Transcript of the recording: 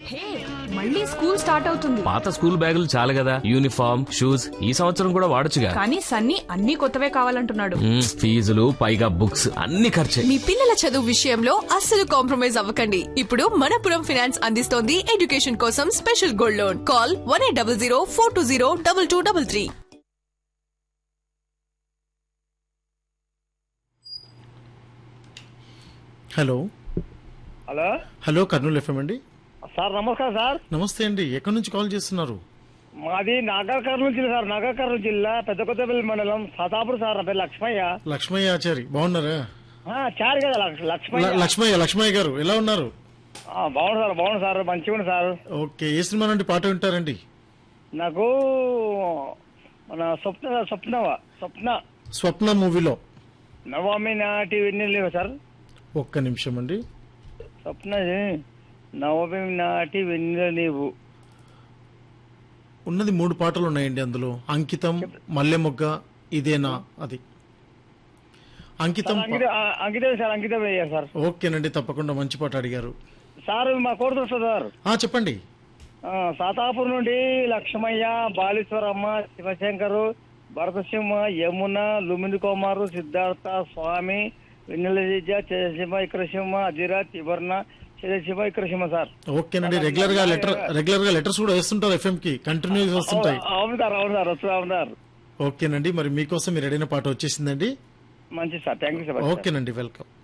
హే మళ్ళీ school start అవుతుంది పాత స్కూల్ బ్యాగులు చాలు కదా యూనిఫామ్ షూస్ ఈ సంవత్సరం కూడా వాడొచ్చుగా కానీ సన్నీ అన్ని కొత్తవే కావాలంటున్నాడు మ్మ్, ఫీజులు పైగా బుక్స్ అన్ని ఖర్చే మీ పిల్లల చదువు విషయంలో అస్సలు కాంప్రమైజ్ అవ్వకండి ఇప్పుడు మనపురం ఫైనాన్స్ అందిస్తోంది ఎడ్యుకేషన్ కోసం special gold loan call one eight double zero four two zero double two double three hello hello hello Kurnool FM అండి సార్ నమస్కారం సార్ నమస్తే అండి ఎక్కడి నుంచి కాల్ చేస్తున్నారు మాది నాగర్ కర్నూలు జిల్లా సార్ నాగర్ కర్నూలు జిల్లా పెద్ద కొత్తపల్లి మండలం సతాపూర్ సార్ నా పేరు లక్ష్మయ్య లక్ష్మయ్య ఆచారి బాగున్నారా ఆ, చారు కదా లక్ష్- లక్ష్మయ్య ల- లక్ష్మయ్య లక్ష్మయ్య గారు ఎలా ఉన్నారు ఆ, బాగుంది సార్ బాగుంది సార్ మంచిగా ఉంది సార్ ఓకే ఏ సినిమా నుండి పాట వింటారండి నాకు మన స్వప్న స్వప్నవ స్వప్న స్వప్న మూవీలో నవమి నాటి వెన్నెల సార్ ఒక్క నిమిషం అండి స్వప్న నవమి నాటి వెన్నెల నీవు ఉన్నది మూడు పాటలు ఉన్నాయండి అందులో అంకితం మల్లెమొగ్గ ఇదేనా అది అంకితం పా- అంకిత ఆ, అంకితం సార్ అంకితం అయ్యారు సార్ ఓకేనండి తప్పకుండా మంచి పాట అడిగారు సార్ మా కోరుతుంది సార్ ఆ చెప్పండి ఆ, సాతాపూర్ నుండి లక్ష్మయ్య బాలీశ్వరమ్మ శివశంకరు భరతసింహ యమున లుమిని కుమారు సిద్ధార్థ స్వామి వెన్నెలజ చంద్రసింహ ఇక్రసింహ అధిరాజ్ తివర్ణ చంద్రసింహ ఇక్రసింహ సార్ ఓకేనండి రెగ్యులర్ గా లెటర్ రెగ్యులర్ గా లెటర్స్ కూడా వేస్తుంటారు ఎఫ్ఎం కి కంటిన్యూస్ వస్తుంటాయి అవును సార్ అవును సార్ వస్తుంది అవును సార్ ఓకేనండి మరి మీకోసం మీరు అడిగిన పాట వచ్చేసిందండి మంచిది సార్ థ్యాంక్ యూ సార్ ఓకేనండి వెల్కమ్